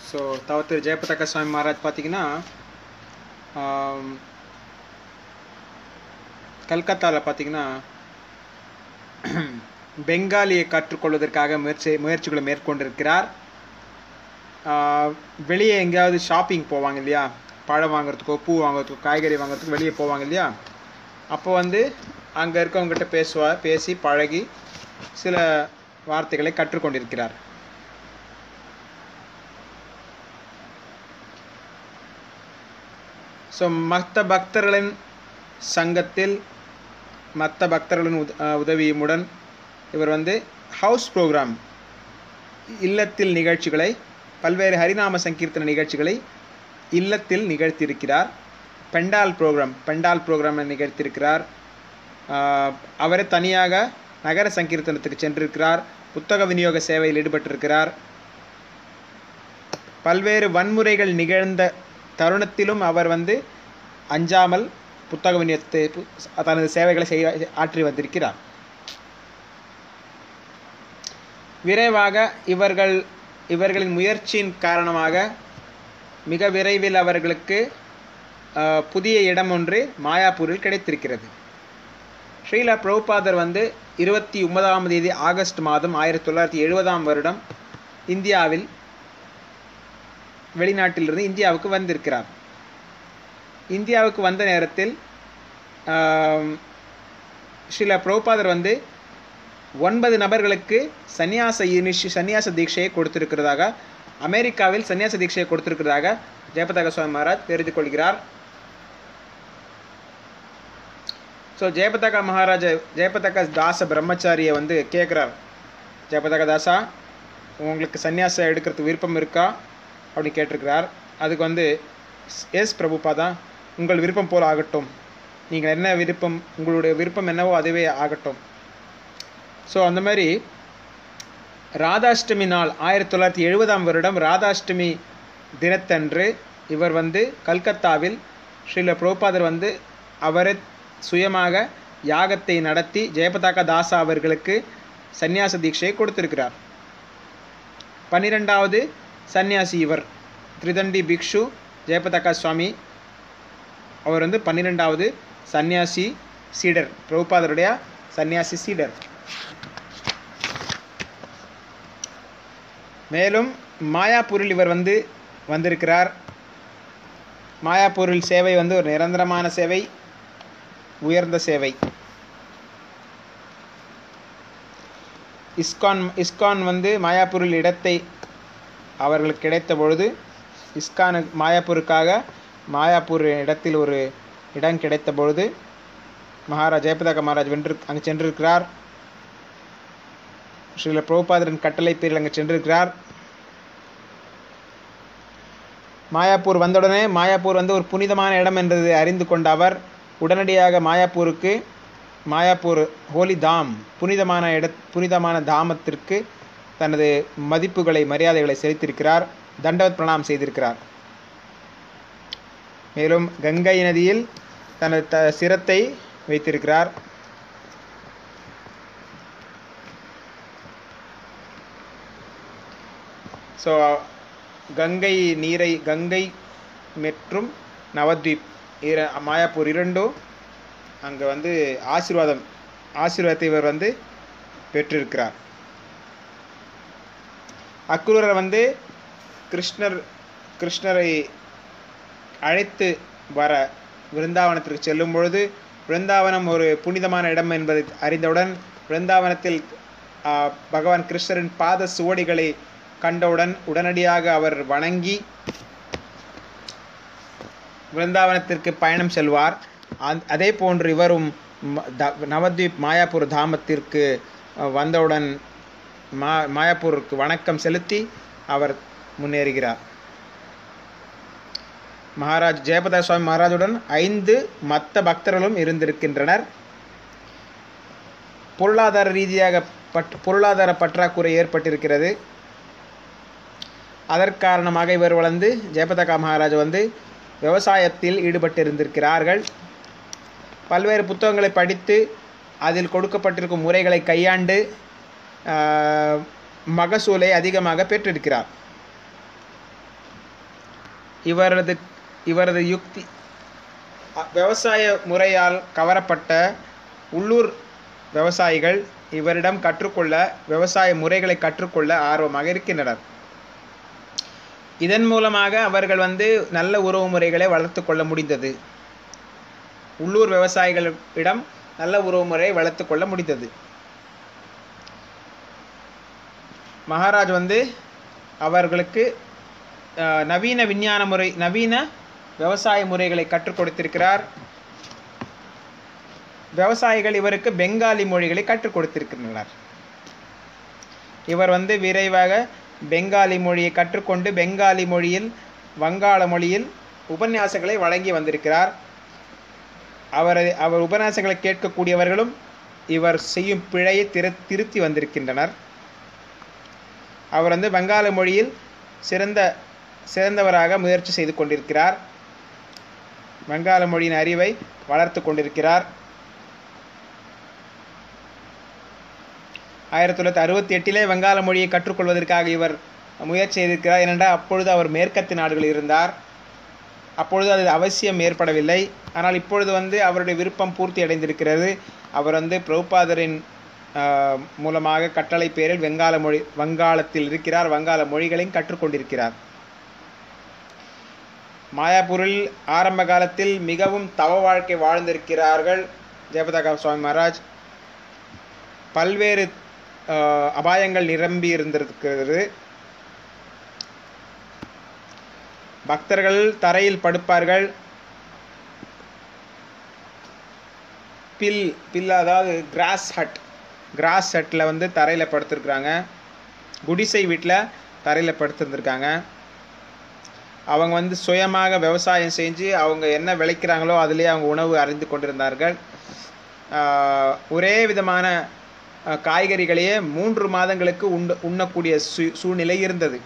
so தவத்திரு ஜெயபதக்க சுவாமி மகாராஜ் பார்த்தீங்கன்னா கல்கத்தாவில் பார்த்தீங்கன்னா பெங்காலியை கற்றுக்கொள்வதற்காக முயற்சி முயற்சிகளை மேற்கொண்டிருக்கிறார் ஆஹ் வெளியே எங்கேயாவது ஷாப்பிங் போவாங்க இல்லையா பழம் வாங்குறதுக்கோ பூ வாங்குறதுக்கோ காய்கறி வாங்குறதுக்கோ வெளியே போவாங்க இல்லையா அப்போ வந்து அங்கே இருக்கவங்ககிட்ட பேசுவார் பேசி பழகி சில வார்த்தைகளை கற்றுக்கொண்டிருக்கிறார் ஸோ மற்ற பக்தர்களின் சங்கத்தில் மற்ற பக்தர்களின் உத அஹ் உதவியுடன் இவர் வந்து ஹவுஸ் ப்ரோக்ராம் இல்லத்தில் நிகழ்ச்சிகளை பல்வேறு ஹரிநாம சங்கீர்த்தன நிகழ்ச்சிகளை இல்லத்தில் நிகழ்த்தியிருக்கிறார் பெண்டால் ப்ரோக்ராம் பெண்டால் ப்ரோக்ராம் நிகழ்த்தியிருக்கிறார் ஆஹ் அவரே தனியாக நகர சங்கீர்த்தனத்துக்கு சென்றிருக்கிறார் புத்தக விநியோக சேவையில் ஈடுபட்டிருக்கிறார் பல்வேறு வன்முறைகள் நிகழ்ந்த தருணத்திலும் அவர் வந்து அஞ்சாமல் புத்தக விநியோகத்தை பு- தனது சேவைகளை செய்ய ஆற்றி வந்திருக்கிறார் விரைவாக இவர்கள் இவர்களின் முயற்சியின் காரணமாக மிக விரைவில் அவர்களுக்கு ஆஹ், புதிய இடம் ஒன்று மாயாப்பூரில் கிடைத்திருக்கிறது ஸ்ரீலா பிரபுபாதர் வந்து இருபத்தி ஒன்பதாம் தேதி ஆகஸ்ட் மாதம் ஆயிரத்தி தொள்ளாயிரத்தி எழுபதாம் வருடம் இந்தியாவில் வெளிநாட்டிலிருந்து இந்தியாவுக்கு வந்திருக்கிறார் இந்தியாவுக்கு வந்த நேரத்தில் ஆம், ஸ்ரீலா பிரபுபாதர் வந்து ஒன்பது நபர்களுக்கு சந்நியாச இனிஷி சந்நியாச தீட்சையை கொடுத்திருக்கிறதாக அமெரிக்காவில் சந்நியாச தீட்சையை கொடுத்திருக்கிறதாக ஜெயபதக சுவாமி மகாராஜ் தெரிந்து கொள்கிறார் ஸோ ஜெயபதக மகாராஜ ஜெயபதக தாச பிரம்மச்சாரியை வந்து கேட்குறார் ஜெயபதக தாசா உங்களுக்கு சந்நியாசம் எடுக்கிறதுக்கு விருப்பம் இருக்கா அப்படின்னு கேட்டிருக்கிறார் அதுக்கு வந்து எஸ் பிரபுபாதா உங்கள் விருப்பம் போல் ஆகட்டும் நீங்கள் என்ன விருப்பம் உங்களுடைய விருப்பம் என்னவோ அதுவே ஆகட்டும் ஸோ அந்த மாதிரி ராதாஷ்டமி நாள் ஆயிரத்தி தொள்ளாயிரத்தி எழுபதாம் வருடம் ராதாஷ்டமி தினத்தன்று இவர் வந்து கல்கத்தாவில் ஸ்ரீல பிரபுபாதர் வந்து அவரே சுயமாக யாகத்தை நடத்தி ஜெயபதாகா தாசா அவர்களுக்கு சந்நியாச தீட்சையை கொடுத்திருக்கிறார் பன்னிரெண்டாவது சந்நியாசி இவர் திரிதண்டி பிக்ஷு ஜெயபதாகா சுவாமி அவர் வந்து பன்னிரெண்டாவது சந்நியாசி சீடர் பிரபுபாதருடைய சந்நியாசி சீடர் மேலும் மாயாப்பூரில் இவர் வந்து வந்திருக்கிறார் மாயாப்பூரில் சேவை வந்து ஒரு நிரந்தரமான சேவை உயர்ந்த சேவை இஸ்கான் இஸ்கான் வந்து மாயாப்பூரில் இடத்தை அவர்களுக்கு கிடைத்த பொழுது இஸ்கானு மாயாப்பூருக்காக மாயாப்பூர் இடத்தில் ஒரு இடம் கிடைத்த பொழுது மகாராஜ் ஜெயபதாக மகாராஜ் வென்று அங்கு சென்றிருக்கிறார் ஸ்ரீல பிரபுபாதரின் கட்டளை பேரில் அங்கு சென்றிருக்கிறார் மாயாப்பூர் வந்தவுடனே மாயாப்பூர் வந்து ஒரு புனிதமான இடம் என்பதை அறிந்து கொண்ட அவர் உடனடியாக மாயாப்பூருக்கு மாயாப்பூர் ஹோலி தாம் புனிதமான இட புனிதமான தாமத்திற்கு தனது மதிப்புகளை மரியாதைகளை செலுத்தியிருக்கிறார் தண்டவத் பிரணாம் செய்திருக்கிறார் மேலும் கங்கை நதியில் தனது த சிரத்தை வைத்திருக்கிறார் ஸோ கங்கை நீரை கங்கை மற்றும் நவத்வீப் இர மாயாப்பூர் இரண்டும் அங்கே வந்து ஆசீர்வாதம் ஆசீர்வாதத்தை இவர் வந்து பெற்றிருக்கிறார் அக்ரூரர் வந்து கிருஷ்ணர் கிருஷ்ணரை அழைத்து வர விருந்தாவனத்திற்கு செல்லும் பொழுது விருந்தாவனம் ஒரு புனிதமான இடம் என்பதை அறிந்தவுடன் விருந்தாவனத்தில் ஆ, பகவான் கிருஷ்ணரின் பாத சுவடிகளை கண்டவுடன் உடனடியாக அவர் வணங்கி விருந்தாவனத்திற்கு பயணம் செல்வார் அந்- அதே போன்று இவரும் ம- த- நவத்வீப் மாயாப்பூர் தாமத்திற்கு அஹ், வந்தவுடன் மா மாயாப்பூருக்கு வணக்கம் செலுத்தி அவர் முன்னேறுகிறார் மகாராஜ் ஜெயபதா சுவாமி மகாராஜுடன் ஐந்து மற்ற பக்தர்களும் இருந்திருக்கின்றனர் பொருளாதார ரீதியாக பட் பொருளாதார பற்றாக்குறை ஏற்பட்டிருக்கிறது அதற்காரணமாக இவர் வளர்ந்து ஜெயபதகா மகாராஜ் வந்து விவசாயத்தில் ஈடுபட்டிருந்திருக்கிறார்கள் பல்வேறு புத்தகங்களை படித்து அதில் கொடுக்கப்பட்டிருக்கும் முறைகளை கையாண்டு ஆஹ், மகசூலை அதிகமாக பெற்றிருக்கிறார் இவரது இவரது யுக்தி அ- விவசாய முறையால் கவரப்பட்ட உள்ளூர் விவசாயிகள் இவரிடம் கற்றுக்கொள்ள விவசாய முறைகளை கற்றுக்கொள்ள ஆர்வமாக இருக்கின்றனர் இதன் மூலமாக அவர்கள் வந்து நல்ல உறவு முறைகளை வளர்த்து கொள்ள முடிந்தது உள்ளூர் விவசாயிகளிடம் நல்ல உறவு முறையை வளர்த்து கொள்ள முடிந்தது மகாராஜ் வந்து அவர்களுக்கு அஹ், நவீன விஞ்ஞான முறை நவீன விவசாய முறைகளை கற்றுக் கொடுத்திருக்கிறார் விவசாயிகள் இவருக்கு பெங்காலி மொழிகளை கற்றுக் கொடுத்திருக்கின்றனர் இவர் வந்து விரைவாக பெங்காலி மொழியை கற்றுக்கொண்டு பெங்காலி மொழியில் வங்காள மொழியில் உபன்யாசங்களை வழங்கி வந்திருக்கிறார் அவர் அவர் உபன்யாசங்களை கேட்கக்கூடியவர்களும் இவர் செய்யும் பிழையை திரு திருத்தி வந்திருக்கின்றனர் அவர் வந்து வங்காள மொழியில் சிறந்த சிறந்தவராக முயற்சி செய்து கொண்டிருக்கிறார் வங்காள மொழியின் அறிவை வளர்த்து கொண்டிருக்கிறார் ஆயிரத்தி தொள்ளாயிரத்தி அறுபத்தி எட்டிலே வங்காள மொழியை கற்றுக்கொள்வதற்காக இவர் முயற்சி செய்திருக்கிறார் ஏனென்றால் அப்பொழுது அவர் மேற்கத்து நாடுகளில் இருந்தார் அப்பொழுது அது அவசியம் ஏற்படவில்லை ஆனால் இப்பொழுது வந்து அவருடைய விருப்பம் பூர்த்தி அடைந்திருக்கிறது அவர் வந்து பிரபுபாதரின் ஆஹ், மூலமாக கட்டளை பேரில் வங்காள மொழி வங்காளத்தில் இருக்கிறார் வங்காள மொழிகளையும் கற்றுக்கொண்டிருக்கிறார் மாயாப்பூரில் ஆரம்ப காலத்தில் மிகவும் தவ வாழ்க்கை வாழ்ந்திருக்கிறார்கள் ஜெயபதாகா சுவாமி மகாராஜ் பல்வேறு ஆஹ், அபாயங்கள் நிரம்பி இருந்திருக்கிறது பக்தர்கள் தரையில் படுப்பார்கள் பில் பில் அதாவது கிராஸ் ஹட் கிராஸ் ஹட்டில் வந்து தரையில் படுத்திருக்கிறாங்க குடிசை வீட்டில் தரையில் படுத்திருந்திருக்காங்க அவங்க வந்து சுயமாக விவசாயம் செஞ்சு அவங்க என்ன விளைக்கிறாங்களோ அதிலே அவங்க உணவு அறிந்து கொண்டிருந்தார்கள் ஆஹ், ஒரே விதமான ஆஹ், காய்கறிகளையே மூன்று மாதங்களுக்கு உண்ண உண்ணக்கூடிய சூ சூழ்நிலை இருந்தது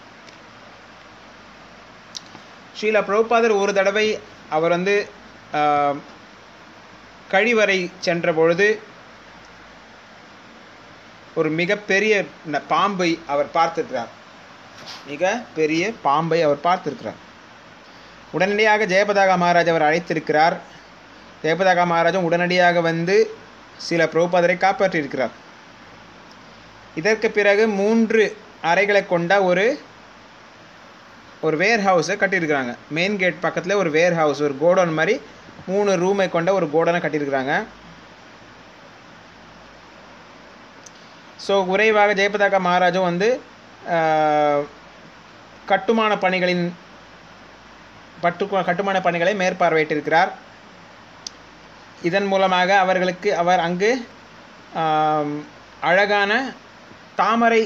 ஸ்ரீல பிரபுபாதர் ஒரு தடவை அவர் வந்து ஆஹ், கழிவறை சென்ற பொழுது ஒரு மிகப்பெரிய ந- பாம்பை அவர் பார்த்திருக்கிறார் மிக பெரிய பாம்பை அவர் பார்த்திருக்கிறார் உடனடியாக ஜெயபதாகா மகாராஜ் அவர் அழைத்திருக்கிறார் ஜெயபதாகா மகாராஜும் உடனடியாக வந்து சில பிரபுபாதரை காப்பாற்றியிருக்கிறார் இதற்கு பிறகு மூன்று அறைகளை கொண்ட ஒரு ஒரு வேர் ஹவுஸை கட்டியிருக்கிறாங்க மெயின் கேட் பக்கத்தில் ஒரு வேர் ஹவுஸ் ஒரு கோடவுன் மாதிரி மூணு ரூமை கொண்ட ஒரு கோடனை கட்டியிருக்கிறாங்க ஸோ விரைவாக ஜெயபதாகா மகாராஜும் வந்து ஆஹ், கட்டுமான பணிகளின் பட்டு கட்டுமான பணிகளை மேற்பார்வையிட்டிருக்கிறார் இதன் மூலமாக அவர்களுக்கு அவர் அங்கு ஆம், அழகான தாமரை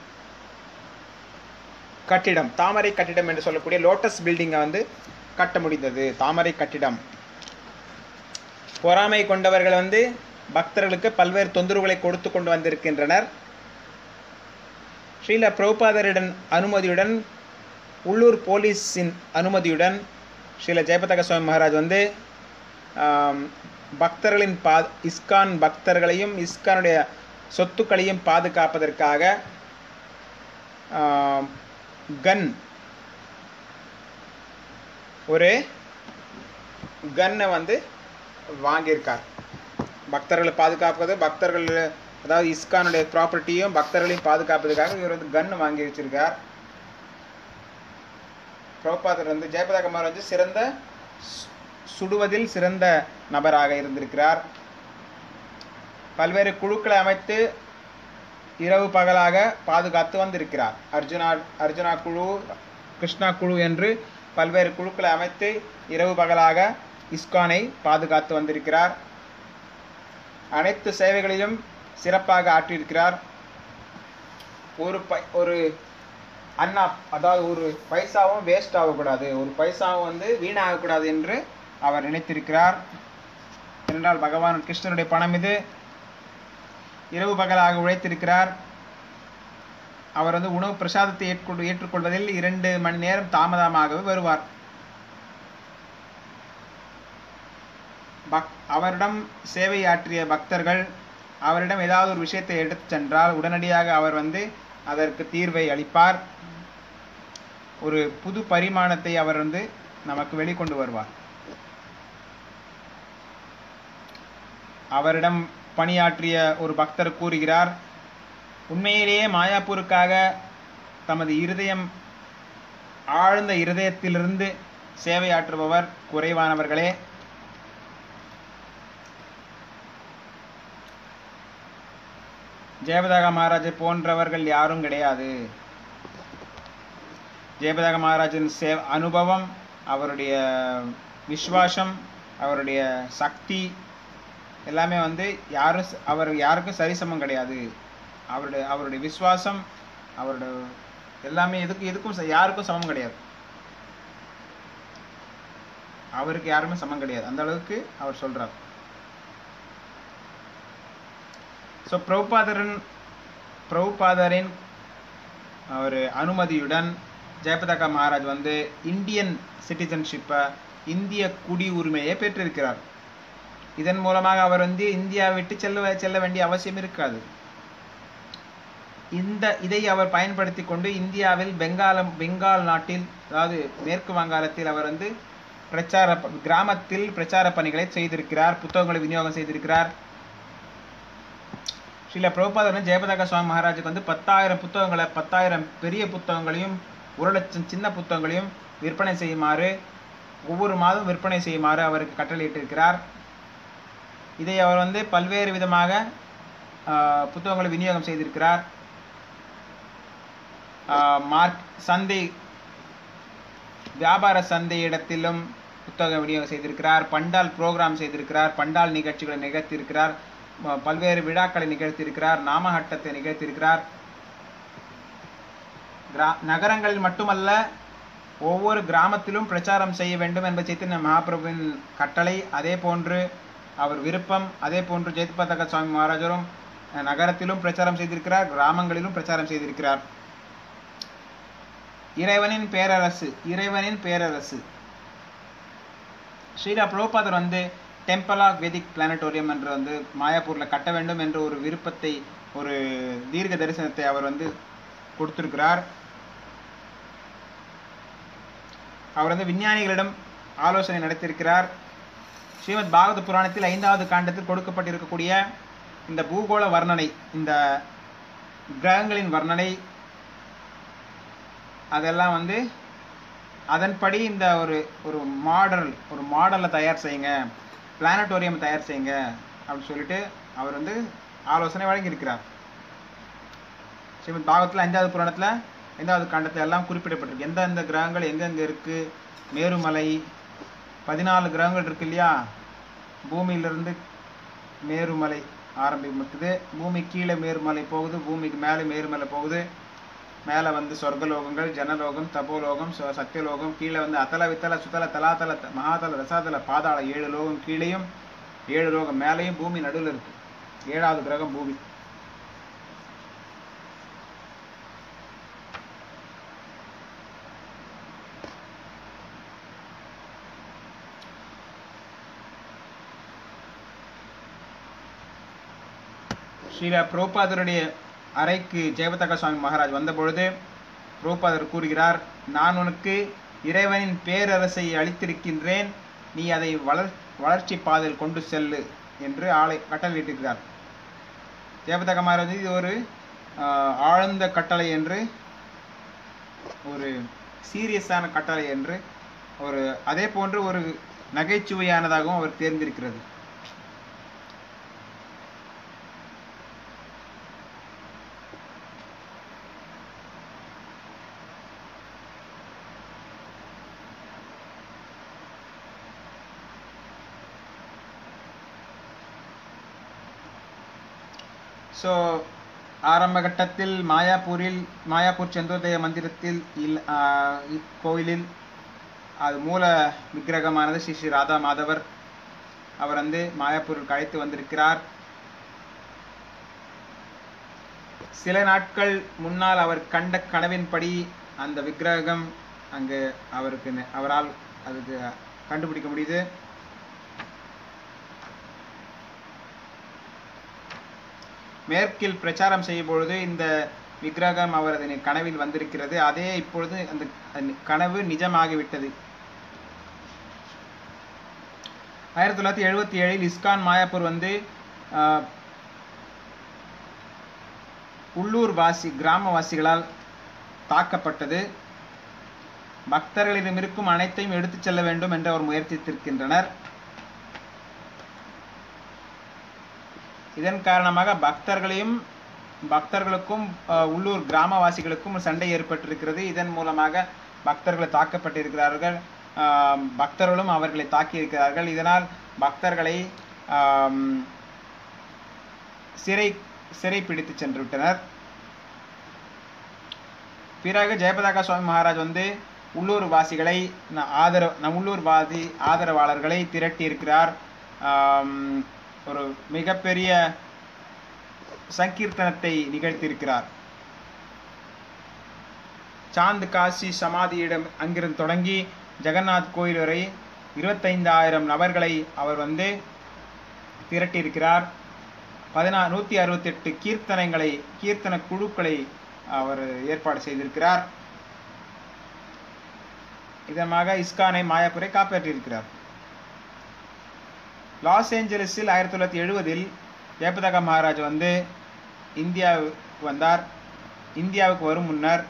கட்டிடம் தாமரை கட்டிடம் என்று சொல்லக்கூடிய லோட்டஸ் பில்டிங்கை வந்து கட்ட முடிந்தது தாமரை கட்டிடம் பொறாமை கொண்டவர்கள் வந்து பக்தர்களுக்கு பல்வேறு தொந்தரவுகளை கொடுத்து கொண்டு வந்திருக்கின்றனர் ஸ்ரீல பிரபுபாதரிடன் அனுமதியுடன் உள்ளூர் போலீஸின் அனுமதியுடன் ஸ்ரீல ஜெயபதக சுவாமி மகாராஜ் வந்து ஆம், பக்தர்களின் பா இஸ்கான் பக்தர்களையும் இஸ்கானுடைய சொத்துக்களையும் பாதுகாப்பதற்காக ஆம், கன் ஒரு கன்னை வந்து வாங்கியிருக்கார் பக்தர்களை பாதுகாப்பது பக்தர்கள் அதாவது இஸ்கானுடைய ப்ராப்பர்ட்டியும் பக்தர்களையும் பாதுகாப்பதற்காக இவர் வந்து கன் வாங்கி வச்சிருக்கார் பிரபுபாதர் வந்து ஜெயபதகுமார் வந்து சிறந்த சு- சுடுவதில் சிறந்த நபராக இருந்திருக்கிறார் பல்வேறு குழுக்களை அமைத்து இரவு பகலாக பாதுகாத்து வந்திருக்கிறார் அர்ஜுனா அர்ஜுனா குழு கிருஷ்ணா குழு என்று பல்வேறு குழுக்களை அமைத்து இரவு பகலாக இஸ்கானை பாதுகாத்து வந்திருக்கிறார் அனைத்து சேவைகளிலும் சிறப்பாக ஆற்றியிருக்கிறார் ஒரு பை ஒரு அண்ணா அதாவது ஒரு பைசாவும் வேஸ்ட் ஆகக்கூடாது ஒரு பைசாவும் வந்து வீணாகக்கூடாது என்று அவர் நினைத்திருக்கிறார் ஏனென்றால் பகவான் கிருஷ்ணனுடைய பணம் இது இரவு பகலாக உழைத்திருக்கிறார் அவர் வந்து உணவு பிரசாதத்தை ஏற்கொண்டு ஏற்றுக்கொள்வதில் இரண்டு மணி நேரம் தாமதமாகவே வருவார் பக் அவரிடம் சேவை ஆற்றிய பக்தர்கள் அவரிடம் ஏதாவது ஒரு விஷயத்தை எடுத்துச் சென்றால் உடனடியாக அவர் வந்து அதற்கு தீர்வை அளிப்பார் ஒரு புது பரிமாணத்தை அவர் வந்து நமக்கு வெளிக்கொண்டு வருவார் அவரிடம் பணியாற்றிய ஒரு பக்தர் கூறுகிறார் உண்மையிலேயே மாயாப்பூருக்காக தமது இருதயம் ஆழ்ந்த இருதயத்திலிருந்து சேவையாற்றுபவர் குறைவானவர்களே ஜெயபதாக மகாராஜை போன்றவர்கள் யாரும் கிடையாது ஜெயபதாக மகாராஜின் சே அனுபவம் அவருடைய விஸ்வாசம் அவருடைய சக்தி எல்லாமே வந்து யாரும் ச- அவர் யாருக்கும் சரிசமம் கிடையாது அவருடைய அவருடைய விஸ்வாசம் அவருடைய எல்லாமே எதுக்கு எதுக்கும் ச- யாருக்கும் சமம் கிடையாது அவருக்கு யாருமே சமம் கிடையாது அந்த அளவுக்கு அவர் சொல்றார் ஸோ பிரபுபாதரின் பிரபுபாதரின் ஒரு அனுமதியுடன் ஜெயபதாகா மகாராஜ் வந்து இந்தியன் சிட்டிசன்ஷிப்பை இந்திய குடி உரிமையை பெற்றிருக்கிறார் இதன் மூலமாக அவர் வந்து இந்தியா விட்டு செல்ல செல்ல வேண்டிய அவசியம் இருக்காது இந்த இதை அவர் பயன்படுத்தி கொண்டு இந்தியாவில் பெங்காலம் பெங்கால் நாட்டில் அதாவது மேற்கு வங்காளத்தில் அவர் வந்து பிரச்சார ப- கிராமத்தில் பிரச்சார பணிகளை செய்திருக்கிறார் புத்தகங்களை விநியோகம் செய்திருக்கிறார் ஸ்ரீல பிரபுபாதன் ஜெயபதாக சுவாமி மகாராஜுக்கு வந்து பத்தாயிரம் புத்தகங்களை பத்தாயிரம் பெரிய புத்தகங்களையும் ஒரு லட்சம் சின்ன புத்தகங்களையும் விற்பனை செய்யுமாறு ஒவ்வொரு மாதம் விற்பனை செய்யுமாறு அவருக்கு கட்டளையிட்டிருக்கிறார் இதை அவர் வந்து பல்வேறு விதமாக ஆஹ், புத்தகங்களை விநியோகம் செய்திருக்கிறார் ஆஹ், மார்க் சந்தை வியாபார சந்தை இடத்திலும் புத்தக விநியோகம் செய்திருக்கிறார் பண்டால் ப்ரோக்ராம் செய்திருக்கிறார் பண்டால் நிகழ்ச்சிகளை நிகழ்த்தியிருக்கிறார் ம- பல்வேறு விழாக்களை நிகழ்த்தியிருக்கிறார் நாமஹட்டத்தை நிகழ்த்தியிருக்கிறார் கிரா நகரங்களில் மட்டுமல்ல ஒவ்வொரு கிராமத்திலும் பிரச்சாரம் செய்ய வேண்டும் என்பது சைத்தன்ய மகாபிரபுவின் கட்டளை அதே போன்று அவர் விருப்பம் அதே போன்று ஜெயத்பதக சுவாமி மகாராஜரும் அஹ், நகரத்திலும் பிரச்சாரம் செய்திருக்கிறார் கிராமங்களிலும் பிரச்சாரம் செய்திருக்கிறார் இறைவனின் பேரரசு இறைவனின் பேரரசு ஸ்ரீலா பிரபுபாதர் வந்து டெம்பிள் ஆஃப் வேதிக் பிளானட்டோரியம் என்று வந்து மாயாப்பூரில் கட்ட வேண்டும் என்ற ஒரு விருப்பத்தை ஒரு தீர்க்க தரிசனத்தை அவர் வந்து கொடுத்திருக்கிறார் அவர் வந்து விஞ்ஞானிகளிடம் ஆலோசனை நடத்தியிருக்கிறார் ஸ்ரீமத் பாகவத புராணத்தில் ஐந்தாவது காண்டத்தில் கொடுக்கப்பட்டிருக்கக்கூடிய இந்த பூகோள வர்ணனை இந்த கிரகங்களின் வர்ணனை அதெல்லாம் வந்து அதன்படி இந்த ஒரு ஒரு மாடல் ஒரு மாடலை தயார் செய்யுங்க பிளானட்டோரியம் தயார் செய்யுங்க அப்படின்னு சொல்லிட்டு அவர் வந்து ஆலோசனை வழங்கியிருக்கிறார் ஸ்ரீமத் பாகவத்தில் அஞ்சாவது புராணத்தில் ஐந்தாவது காண்டத்தில் எல்லாம் குறிப்பிடப்பட்டிருக்கு எந்தெந்த கிரகங்கள் எங்கெங்கே இருக்கு மேருமலை பதினாலு கிரகங்கள் இருக்கு இல்லையா பூமியிலிருந்து மேருமலை ஆரம்பிக்குது பூமி கீழே மேருமலை போகுது பூமிக்கு மேலே மேருமலை போகுது மேலே வந்து சொர்க்கலோகங்கள் ஜனலோகம் தபோலோகம் ச- சத்தியலோகம் கீழே வந்து அத்தல வித்தல சுத்தல தலாத்தல த- மகாதல ரசாதல பாதாள ஏழு லோகம் கீழேயும் ஏழு லோகம் மேலேயும் பூமி நடுவில் இருக்கு ஏழாவது கிரகம் பூமி ஸ்ரீல புரோபாதருடைய அறைக்கு ஜெயபதக சுவாமி மகாராஜ் வந்தபொழுது புரோபாதர் கூறுகிறார் நான் உனக்கு இறைவனின் பேரரசை அளித்திருக்கின்றேன் நீ அதை வளர் வளர்ச்சி பாதையில் கொண்டு செல்லு என்று ஆளை கட்டளையிட்டிருக்கிறார் ஜெயபதக மகாராஜ் இது ஒரு ஆஹ், ஆழ்ந்த கட்டளை என்று ஒரு சீரியஸான கட்டளை என்று ஒரு அதே போன்று ஒரு நகைச்சுவையானதாகவும் அவர் தேர்ந்திருக்கிறது ஸோ ஆரம்ப கட்டத்தில் மாயாப்பூரில் மாயாப்பூர் சந்திரோதய மந்திரத்தில் இல் ஆஹ் இ- கோவிலில் அது மூல விக்கிரகமானது ஸ்ரீ ஸ்ரீ ராதா மாதவர் அவர் வந்து மாயாப்பூருக்கு அழைத்து வந்திருக்கிறார் சில நாட்கள் முன்னால் அவர் கண்ட கனவின்படி அந்த விக்கிரகம் அங்கு அவருக்கு நெ- அவரால் அதுக்கு கண்டுபிடிக்க முடியுது மேற்கில் பிரச்சாரம் செய்யும் பொழுது இந்த விக்கிரகம் அவரது நி- கனவில் வந்திருக்கிறது அதே இப்பொழுது அந்த அந்த கனவு நிஜமாகிவிட்டது ஆயிரத்தி தொள்ளாயிரத்தி எழுபத்தி ஏழில் இஸ்கான் மாயாப்பூர் வந்து ஆஹ், உள்ளூர் வாசி கிராமவாசிகளால் தாக்கப்பட்டது பக்தர்களிடம் இருக்கும் அனைத்தையும் எடுத்துச் செல்ல வேண்டும் என்று அவர் முயற்சித்திருக்கின்றனர் இதன் காரணமாக பக்தர்களையும் பக்தர்களுக்கும் அஹ், உள்ளூர் கிராமவாசிகளுக்கும் ஒரு சண்டை ஏற்பட்டிருக்கிறது இதன் மூலமாக பக்தர்கள் தாக்கப்பட்டிருக்கிறார்கள் ஆம், பக்தர்களும் அவர்களை தாக்கியிருக்கிறார்கள் இதனால் பக்தர்களை ஆம், சிறை சிறை பிடித்து சென்று விட்டனர் பிறகு ஜெயபதாகா சுவாமி மகாராஜ் வந்து உள்ளூர் வாசிகளை ந- ஆதரவு நம் உள்ளூர் வாதி ஆதரவாளர்களை திரட்டி இருக்கிறார் ஆம், ஒரு மிகப்பெரிய சங்கீர்த்தனத்தை நிகழ்த்தியிருக்கிறார் சாந்த் காசி சமாதியிடம் அங்கிருந்து தொடங்கி ஜெகநாத் கோயில் வரை இருபத்தைந்தாயிரம் நபர்களை அவர் வந்து திரட்டியிருக்கிறார் பதினா நூற்றி அறுபத்தெட்டு கீர்த்தனைகளை கீர்த்தன குழுக்களை அவர் ஏற்பாடு செய்திருக்கிறார் இதமாக இஸ்கானை மாயாப்பூரை காப்பாற்றியிருக்கிறார் லாஸ் ஏஞ்சலிஸில் ஆயிரத்தி தொள்ளாயிரத்தி எழுபதில் ஜெயபதாகா மகாராஜ் வந்து இந்தியாவுக்கு வந்தார் இந்தியாவுக்கு வரும் முன்னர்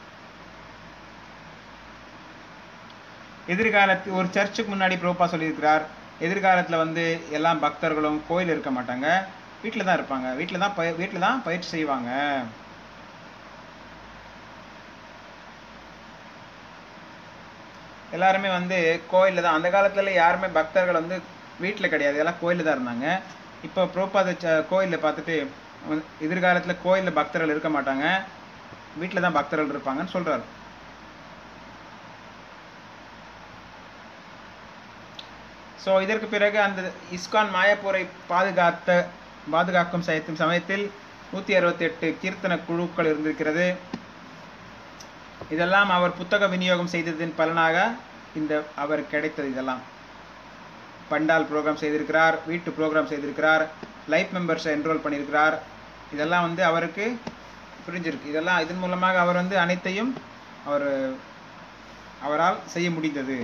எதிர்காலத்து ஒரு சர்ச்சுக்கு முன்னாடி பிரபுப்பா சொல்லியிருக்கிறார் எதிர்காலத்தில் வந்து எல்லா பக்தர்களும் கோயில் இருக்க மாட்டாங்க வீட்டில் தான் இருப்பாங்க வீட்டில் தான் பய வீட்டில் தான் பயிற்சி செய்வாங்க எல்லாருமே வந்து கோயிலில் தான் அந்த காலத்துல யாருமே பக்தர்கள் வந்து வீட்டில் கிடையாது எல்லாம் கோயிலில் தான் இருந்தாங்க இப்போ புரோபாத கோயிலில் பார்த்துட்டு எதிர்காலத்தில் கோயிலில் பக்தர்கள் இருக்க மாட்டாங்க வீட்டில் தான் பக்தர்கள் இருப்பாங்கன்னு சொல்றாரு ஸோ இதற்கு பிறகு அந்த இஸ்கான் மாயப்பூரை பாதுகாத்த பாதுகாக்கும் சயத்தின் சமயத்தில் நூற்றி அறுபத்தி எட்டு கீர்த்தன குழுக்கள் இருந்திருக்கிறது இதெல்லாம் அவர் புத்தக விநியோகம் செய்ததின் பலனாக இந்த அவர் கிடைத்தது இதெல்லாம் பண்டால் ப்ரோக்ராம் செய்திருக்கிறார் வீட்டு ப்ரோக்ராம் செய்திருக்கிறார் லைஃப் மெம்பர்ஸை என்ரோல் பண்ணியிருக்கிறார் இதெல்லாம் வந்து அவருக்கு புரிஞ்சிருக்கு இதெல்லாம் இதன் மூலமாக அவர் வந்து அனைத்தையும் அவர் அவரால் செய்ய முடிந்தது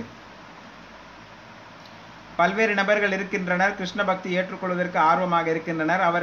பல்வேறு நபர்கள் இருக்கின்றனர் கிருஷ்ண பக்தி ஏற்றுக்கொள்வதற்கு ஆர்வமாக இருக்கின்றனர் அவர்